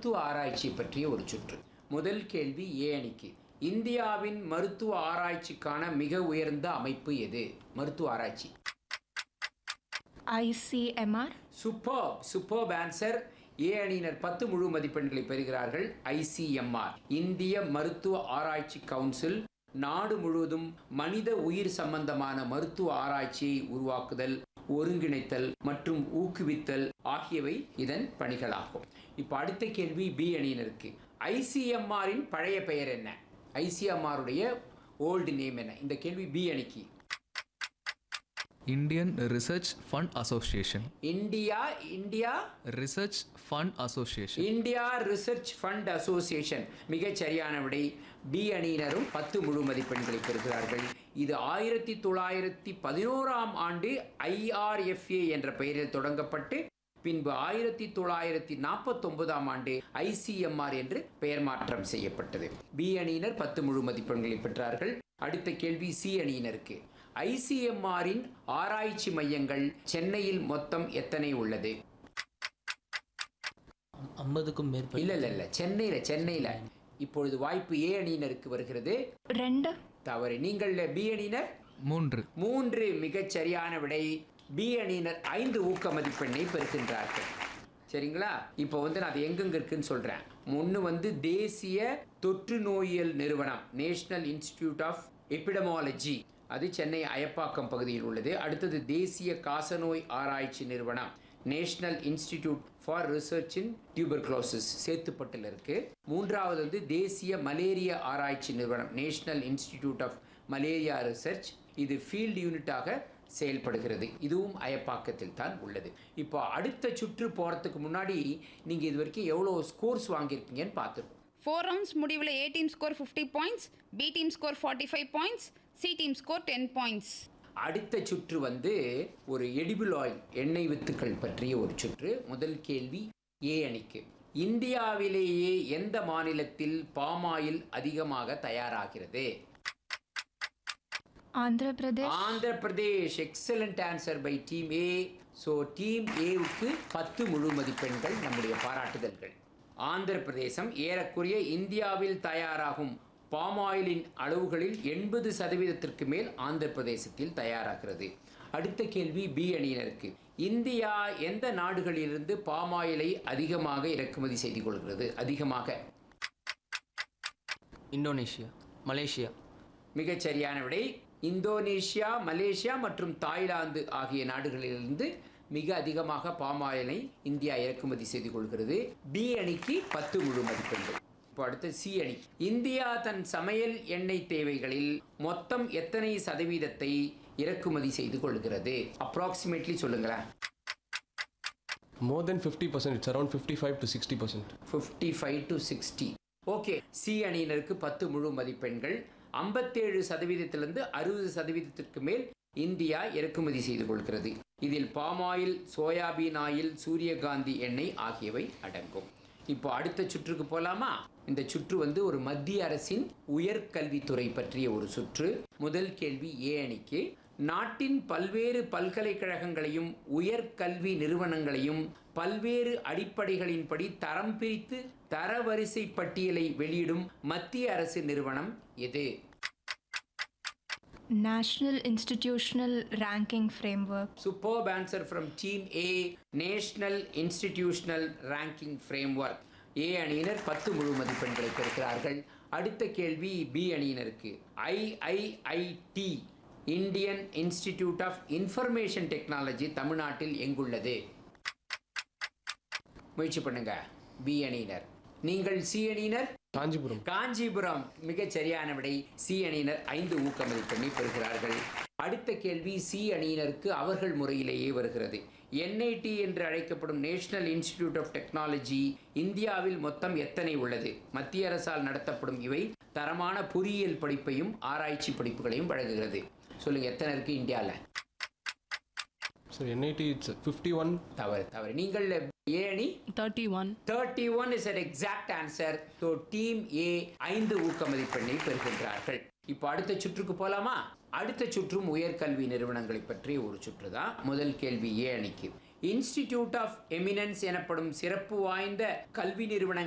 மருத்துவ ஆராய்ச்சி பற்றிய ஒரு சுற்று முதல் கேள்வி ஏ அணிக்கு இந்தியாவின் மருத்துவ ஆராய்ச்சிக்கான மிக உயர்ந்த அமைப்பு எது மருத்துவ ஆராய்ச்சி ICMR, super super answer A அணியினர் பத்து முழு மதிப்பெண்களை பெறுகிறார்கள் ஐசிஎம்ஆர் இந்திய மருத்துவ ஆராய்ச்சி கவுன்சில் நாடு முழுவதும் மனித உயிர் சம்பந்தமான மருத்துவ ஆராய்ச்சியை உருவாக்குதல் ஒருங்கிணைத்தல் மற்றும் ஊக்குவித்தல் ஆகியவை இதன் பணிகளாகும் இப்போ அடுத்த கேள்வி பி அணியினருக்கு ஐசிஎம்ஆரின் பழைய பெயர் என்ன ஐசிஎம்ஆருடைய ஓல்டு நேம் என்ன இந்த கேள்வி பி அணிக்கு Indian Research Fund Association. India India Research Fund Association. India research fund association மிகச் சரியான விடை பி அணியினரும் பத்து முழு மதிப்பெண்களை பெறுகிறார்கள் இது ஆயிரத்தி தொள்ளாயிரத்தி பதினோராம் ஆண்டு ஐஆர்எஃப்ஏ என்ற பெயரில் தொடங்கப்பட்டு பின்பு ஆயிரத்தி தொள்ளாயிரத்தி நாற்பத்தொன்பதாம் ஆண்டு ஐசிஎம்ஆர் என்று பெயர் மாற்றம் செய்யப்பட்டது பி அணியினர் பத்து முழு மதிப்பெண்களை பெற்றார்கள் அடுத்த கேள்வி சி அணியினருக்கு ஐசிஎம்ஆரின் ஆராய்ச்சி மையங்கள் சென்னையில் மொத்தம் எத்தனை உள்ளது ஐம்பதுக்கும் மேற்பட்ட இல்ல இல்ல இல்ல சென்னையில சென்னையில இப்பொழுது வாய்ப்பு ஏ அணியினருக்கு வருகிறது ரெண்டு தவறு நீங்கள் பி அணியினர் மூன்று மூன்று மிகச் சரியான விடை பி அணியினர் ஐந்து ஊக்க மதிப்பெண்ணை பெறுகின்றார்கள் சரிங்களா இப்போ வந்து நான் அது எங்கெங்க இருக்குன்னு சொல்றேன் ஒன்று வந்து தேசிய தொற்று நோயியல் நிறுவனம் நேஷனல் இன்ஸ்டிடியூட் ஆஃப் எபிடமாலஜி அது சென்னை அயப்பாக்கம் பகுதியில் உள்ளது அடுத்தது தேசிய காசநோய் ஆராய்ச்சி நிறுவனம் national institute for research in tuberculosis சேத்துப்பட்டில் இருக்கு மூன்றாவது வந்து தேசிய மலேரியா ஆராய்ச்சி நிறுவனம் national institute of malaria research இது ஃபீல்டு யூனிட்டாக செயல்படுகிறது இதுவும் அயப்பாக்கத்தில் தான் உள்ளது இப்போ அடுத்த சுற்று போகிறதுக்கு முன்னாடி நீங்கள் இது வரைக்கும் எவ்வளோ ஸ்கோர்ஸ் வாங்கியிருக்கீங்கன்னு பார்த்துருக்கோம் ஃபோர் ரவுண்ட்ஸ் முடிவில் A team score fifty points B team score forty five points C team score ten points அடுத்த சுற்று வந்து ஒரு எடிபிள் ஆயில் எண்ணெய் வித்துக்கள் பற்றிய ஒரு சுற்று முதல் கேள்வி ஏ அணிக்கு இந்தியாவிலேயே எந்த மாநிலத்தில் பாமாயில் அதிகமாக தயாராகிறது Andhra Pradesh, Andhra Pradesh excellent answer by team A so team ஏவுக்கு பத்து முழு மதிப்பெண்கள் நம்முடைய பாராட்டுதல்கள் ஆந்திர பிரதேசம் ஏறக்குறைய இந்தியாவில் தயாராகும் பாமாயிலின் அளவுகளில் எண்பது சதவீதத்திற்கு மேல் ஆந்திர பிரதேசத்தில் தயாராகிறது அடுத்த கேள்வி பி அணியினருக்கு இந்தியா எந்த நாடுகளிலிருந்து பாமாயிலை அதிகமாக இறக்குமதி செய்து கொள்கிறது அதிகமாக இந்தோனேஷியா மலேசியா மிகச் சரியான விடை இந்தோனேஷியா மலேசியா மற்றும் தாய்லாந்து ஆகிய நாடுகளிலிருந்து மிக அதிகமாக பாமாயிலை இந்தியா இறக்குமதி செய்து கொள்கிறது பி அணிக்கு பத்து முழு மதிப்பெண்கள் இப்போ அடுத்து சி அணி இந்தியா தன் சமையல் எண்ணெய் தேவைகளில் மொத்தம் எத்தனை சதவீதத்தை இறக்குமதி செய்து கொள்கிறது அப்ராக்சிமேட்லி சொல்லுங்களேன் More than 50%, it's around 55 to 60%. Fifty five to sixty okay C அணியினருக்கு பத்து முழு மதிப்பெண்கள் ஐம்பத்தேழு சதவீதத்திலிருந்து அறுபது சதவீதத்திற்கு மேல் இந்தியா இறக்குமதி செய்து கொள்கிறது இதில் பாமாயில் சோயாபீன் ஆயில் சூரியகாந்தி எண்ணெய் ஆகியவை அடங்கும் இப்போ அடுத்த சுற்றுக்கு போலாமா இந்த சுற்று வந்து ஒரு மத்திய அரசின் உயர்கல்வித்துறை பற்றிய ஒரு சுற்று முதல் கேள்வி ஏ அணிக்கு நாட்டின் பல்வேறு பல்கலைக்கழகங்களையும் உயர்கல்வி நிறுவனங்களையும் பல்வேறு அடிப்படைகளின்படி தரம் பிரித்து தரவரிசை பட்டியலை வெளியிடும் மத்திய அரசு நிறுவனம் எது National Institutional Ranking Framework, superb answer from team A national institutional ranking framework A அணியினர் பத்து முழு மதிப்பெண்களை பெறுகிறார்கள் அடுத்த கேள்வி பி அணியினருக்கு IIIT Indian institute of information technology தமிழ்நாட்டில் எங்குள்ளது முயற்சி பண்ணுங்க பி அணியினர் நீங்கள் சி அணியினர் காஞ்சிபுரம் காஞ்சிபுரம் மிகச் சரியான விடை சி அணியினர் ஐந்து ஊக்க மதிப்பெண்ணை பெறுகிறார்கள் அடுத்த கேள்வி சி அணியினருக்கு அவர்கள் முறையிலேயே வருகிறது என்ஐடி என்று அழைக்கப்படும் நேஷனல் இன்ஸ்டிடியூட் ஆஃப் டெக்னாலஜி இந்தியாவில் மொத்தம் எத்தனை உள்ளது மத்திய அரசால் நடத்தப்படும் இவை தரமான பொறியியல் படிப்பையும் ஆராய்ச்சி படிப்புகளையும் வழங்குகிறது சொல்லுங்க எத்தனை இருக்கு இந்தியாவில் So NIT, it's 51. தவறு தவறு நீங்கள் ஏ அணி 31 thirty one is an exact answer so team A ஐந்து ஊக்க மதிப்பெண்ணை பெறுகின்றார்கள் இப்போ அடுத்த சுற்றுக்கு போலாமா அடுத்த சுற்றும் உயர்கல்வி நிறுவனங்களை பற்றிய ஒரு சுற்று தான் முதல் கேள்வி ஏ அணிக்கு இன்ஸ்டிடியூட் ஆஃப் எமினன்ஸ் எனப்படும் சிறப்பு வாய்ந்த கல்வி நிறுவனங்கள்